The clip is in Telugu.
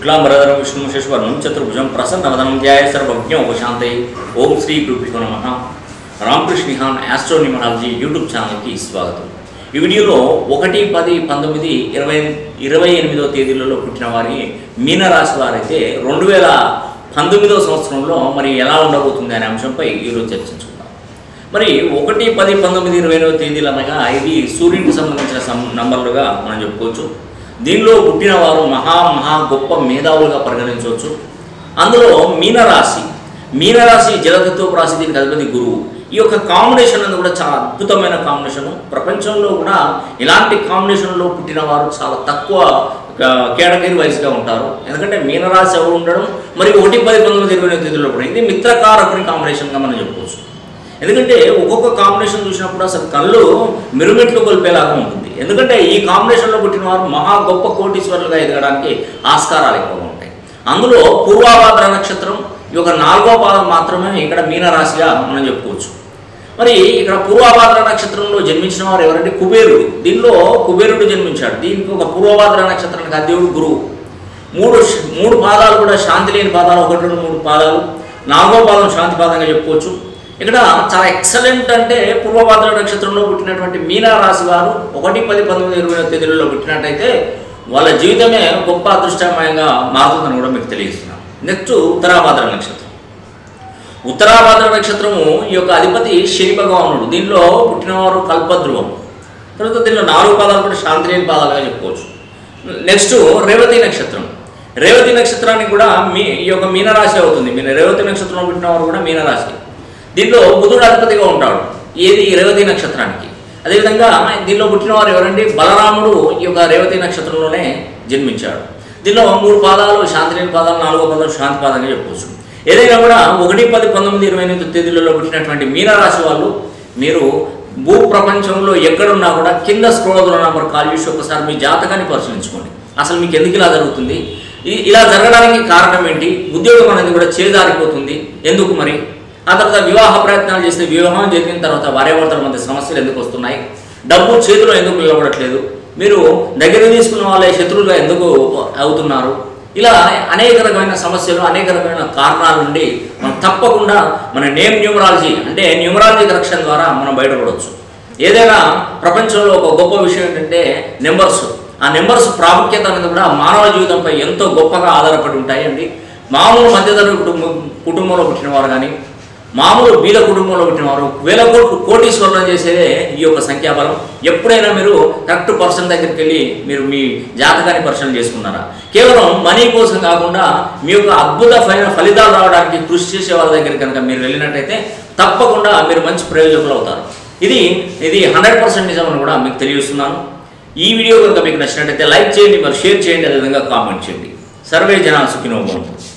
శుక్లాంబరధరం విష్ణు శశివర్ణం చతుర్భుజం ప్రసన్నవదనం ధ్యాయ సర్వజ్ఞ ఉపశాంతై ఓం శ్రీ గురుభ్యో నమ రామకృష్ణిహాన్ ఆస్ట్రో న్యూమరాలజీ యూట్యూబ్ ఛానల్కి స్వాగతం ఈ వీడియోలో ఒకటి పది పంతొమ్మిది ఇరవై ఇరవై ఎనిమిదో తేదీలలో పుట్టిన వారి మీనరాశి వారైతే రెండు వేల పంతొమ్మిదవ సంవత్సరంలో మరి ఎలా ఉండబోతుంది అనే అంశంపై ఈరోజు చర్చించుకుందాం మరి ఒకటి పది పంతొమ్మిది ఇరవై ఎనిమిది తేదీలు అనగా ఇది సూర్యునికి సంబంధించిన సం నంబర్లుగా మనం చెప్పుకోవచ్చు దీనిలో పుట్టిన వారు మహా మహా గొప్ప మేధావులుగా పరిగణించవచ్చు అందులో మీనరాశి మీనరాశి జలతత్వ రాశి దీనికి అధిపతి గురువు ఈ యొక్క కాంబినేషన్ అనేది కూడా చాలా అద్భుతమైన కాంబినేషన్ ప్రపంచంలో కూడా ఇలాంటి కాంబినేషన్లో పుట్టిన వారు చాలా తక్కువ కేటగిరీ వైజ్గా ఉంటారు ఎందుకంటే మీనరాశి ఎవరు ఉండడం మరి ఒకటి పది పంతొమ్మిది ఇరవై ఎనిమిది తేదీలో కూడా ఇది మిత్రకారకుని కాంబినేషన్గా మనం చెప్పుకోవచ్చు ఎందుకంటే ఒక్కొక్క కాంబినేషన్ చూసినప్పుడు అసలు కళ్ళు మిరుమిట్లు కొలిపేలాగా ఉంటుంది ఎందుకంటే ఈ కాంబినేషన్లో పుట్టిన వారు మహా గొప్ప కోటీశ్వరులుగా ఎదగడానికి ఆస్కారాలు ఎక్కువగా ఉంటాయి అందులో పూర్వాభాద్ర నక్షత్రం ఈ యొక్క నాలుగో పాదం మాత్రమే ఇక్కడ మీనరాశిగా మనం చెప్పుకోవచ్చు మరి ఇక్కడ పూర్వభాద్ర నక్షత్రంలో జన్మించిన వారు ఎవరంటే కుబేరుడు దీనిలో కుబేరుడు జన్మించాడు దీనికి ఒక పూర్వభాద్ర నక్షత్రానికి అదేవుడు గురువు మూడు మూడు పాదాలు కూడా శాంతి లేని పాదాలు ఒకటి రెండు మూడు పాదాలు నాలుగో పాదం శాంతి పాదంగా చెప్పుకోవచ్చు ఇక్కడ చాలా ఎక్సలెంట్ అంటే పూర్వభాద్ర నక్షత్రంలో పుట్టినటువంటి మీనా రాశి వారు ఒకటి పది పంతొమ్మిది ఇరవై తేదీలలో పుట్టినట్టయితే వాళ్ళ జీవితమే గొప్ప అదృష్టమయంగా మారుతుందని కూడా మీకు తెలియజేస్తున్నాను నెక్స్ట్ ఉత్తరాభాద్ర నక్షత్రం ఉత్తరాభాద్ర నక్షత్రము ఈ యొక్క అధిపతి శని భగవానుడు దీనిలో పుట్టినవారు కల్పధ్రువం తర్వాత దీనిలో నాలుగు పాదాలు కూడా శాంతి లేని పాదాలుగా చెప్పుకోవచ్చు నెక్స్ట్ రేవతి నక్షత్రం రేవతి నక్షత్రానికి కూడా మీ ఈ యొక్క మీనరాశి అవుతుంది మీన రేవతి నక్షత్రంలో పుట్టిన వారు కూడా మీనరాశి దీనిలో బుధుడు అధిపతిగా ఉంటాడు ఏది రేవతి నక్షత్రానికి అదేవిధంగా దీనిలో పుట్టిన వారు ఎవరండి బలరాముడు ఈ యొక్క రేవతి నక్షత్రంలోనే జన్మించాడు దీనిలో మూడు పాదాలు శాంతి లేని పాదాలు నాలుగో పాదాలు శాంతి పాదంగా చెప్పుకోవచ్చు ఏదైనా కూడా ఒకటి పది పంతొమ్మిది ఇరవై ఎనిమిది తేదీలలో పుట్టినటువంటి మీనరాశి వాళ్ళు మీరు భూ ప్రపంచంలో ఎక్కడున్నా కూడా కింద స్క్రోల్ నంబర్ కాల్ చేసి ఒకసారి మీ జాతకాన్ని పరిశీలించుకోండి అసలు మీకు ఎందుకు ఇలా జరుగుతుంది ఈ- ఇలా జరగడానికి కారణం ఏంటి ఉద్యోగం అనేది కూడా చేజారిపోతుంది ఎందుకు మరి ఆ తర్వాత వివాహ ప్రయత్నాలు చేస్తే వివాహం జరిగిన తర్వాత భార్యాభర్తల మధ్య సమస్యలు ఎందుకు వస్తున్నాయి డబ్బు చేతిలో ఎందుకు నిలబడట్లేదు మీరు దగ్గర తీసుకున్న వాళ్ళే శత్రువులుగా ఎందుకు అవుతున్నారు ఇలా అనేక రకమైన సమస్యలు అనేక రకమైన కారణాల నుండి మనం తప్పకుండా మన నేమ్ న్యూమరాలజీ అంటే న్యూమరాలజీ కరెక్షన్ ద్వారా మనం బయటపడవచ్చు ఏదైనా ప్రపంచంలో ఒక గొప్ప విషయం ఏంటంటే నెంబర్స్ ఆ నెంబర్స్ ప్రాముఖ్యత అనేది కూడా మానవ జీవితంపై ఎంతో గొప్పగా ఆధారపడి ఉంటాయండి మామూలు మధ్యతరగతి కుటుంబం కుటుంబంలో పుట్టిన వారు కానీ మామూలు బీద కుటుంబంలో పుట్టిన వారు వేల కోట్లు కోటీశ్వరులను చేసేదే ఈ యొక్క సంఖ్యాబలం ఎప్పుడైనా మీరు కరెక్ట్ పర్సన్ దగ్గరికి వెళ్ళి మీరు మీ జాతకాన్ని పరిశీలన చేసుకున్నారా కేవలం మనీ కోసం కాకుండా మీ యొక్క అద్భుత ఫైన ఫలితాలు రావడానికి కృషి చేసే వాళ్ళ దగ్గర కనుక మీరు వెళ్ళినట్టయితే తప్పకుండా మీరు మంచి ప్రయోజకులు అవుతారు ఇది ఇది హండ్రెడ్ పర్సెంట్ నిజమని కూడా మీకు తెలియజేస్తున్నాను ఈ వీడియో కనుక మీకు నచ్చినట్టయితే లైక్ చేయండి మరి షేర్ చేయండి అదేవిధంగా కామెంట్ చేయండి సర్వే జనా సుఖినో భవంతు